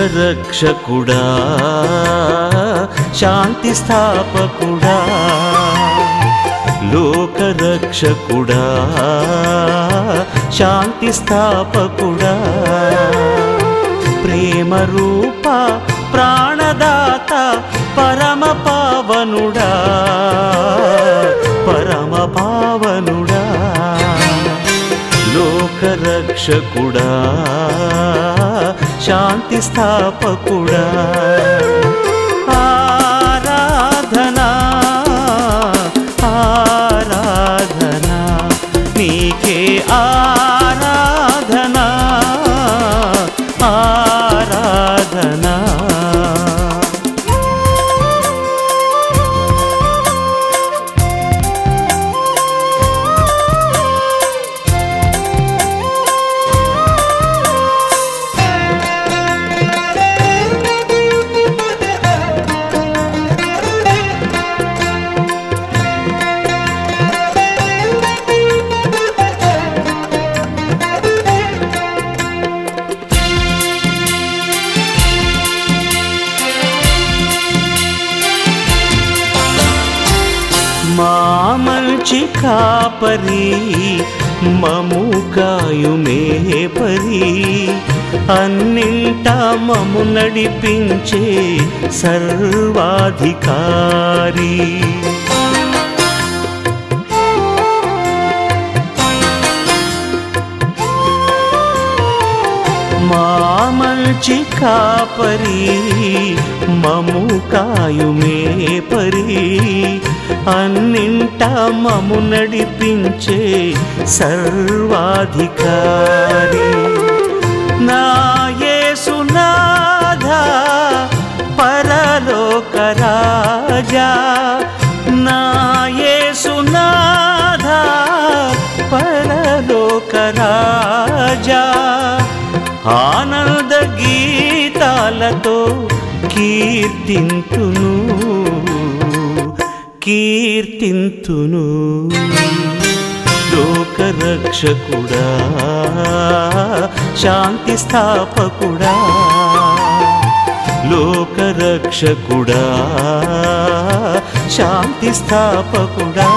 లోకరక్షకుడా శాంతి స్థాపకుడా లోకరక్షకుడా శాంతి స్థాపకుడా ప్రేమ రూప ప్రాణదాత పరమ పావనుడా పరమ పావనుడా లోకరక్షకుడా శాంతి స్థాపకుడా ఆరాధనా ఆరాధనా నీకే ఆరాధనా ఆరాధనా మా మంచి కాపరి మము కాయుమే పరి అన్నింటా మము నడిపించే సర్వాధికారి మా మంచి కాపరి మము కాయుమే పరి అన్నింటా మము నడిపించే సర్వాధికారి నా యేసునాథ పరలోక రాజా నా యేసునాథ పరలోక రాజా ఆనంద గీతాలతో కీర్తింతును కీర్తింతును లోకరక్షకుడా శాంతి స్థాపకుడా లోకరక్షకుడా శాంతి స్థాపకుడా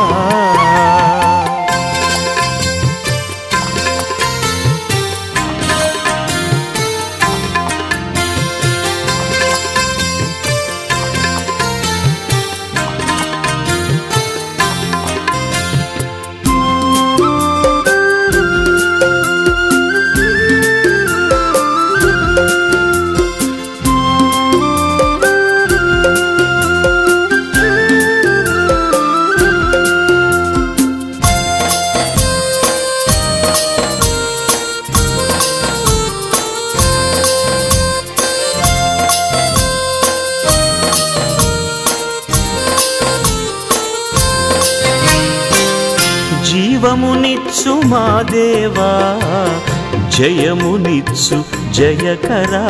జీవమునిచ్చు మా దేవా జయమునిచ్చు జయకరా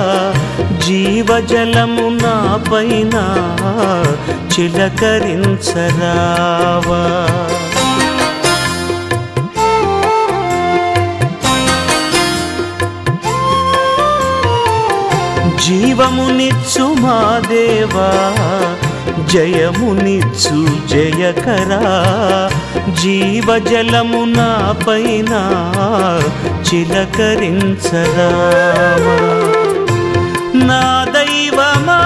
జీవజలము నా పైన చిలకరించరావా జీవమునిచ్చు మా దేవా జయమునిచ్చు జయకరా జీవజలము నా పైన చిలకరించరావా నా దైవమా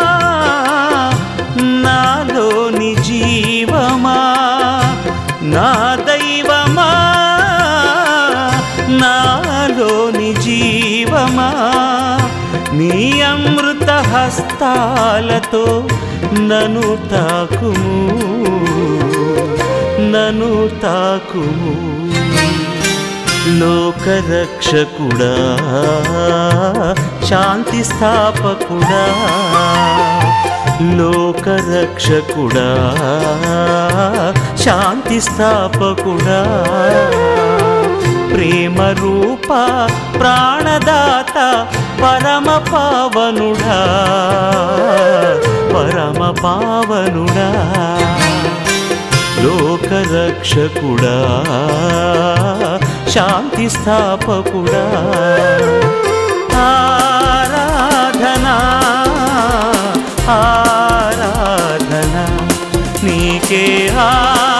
నాలోని జీవమా నా దైవమా నాలోని జీవమా నీ అమృత హస్తాలతో నను తాకుము నను తాకుము లోకరక్షకుడా శాంతి స్థాపకుడా లోకరక్షకుడా శాంతి స్థాపకుడా ప్రేమ రూప ప్రాణదాత పరమ పావనుడా పరమ పావనుడా లోకరక్షకుడా శాంతి స్థాపకుడా ఆరాధనా ఆరాధన నీకే ఆ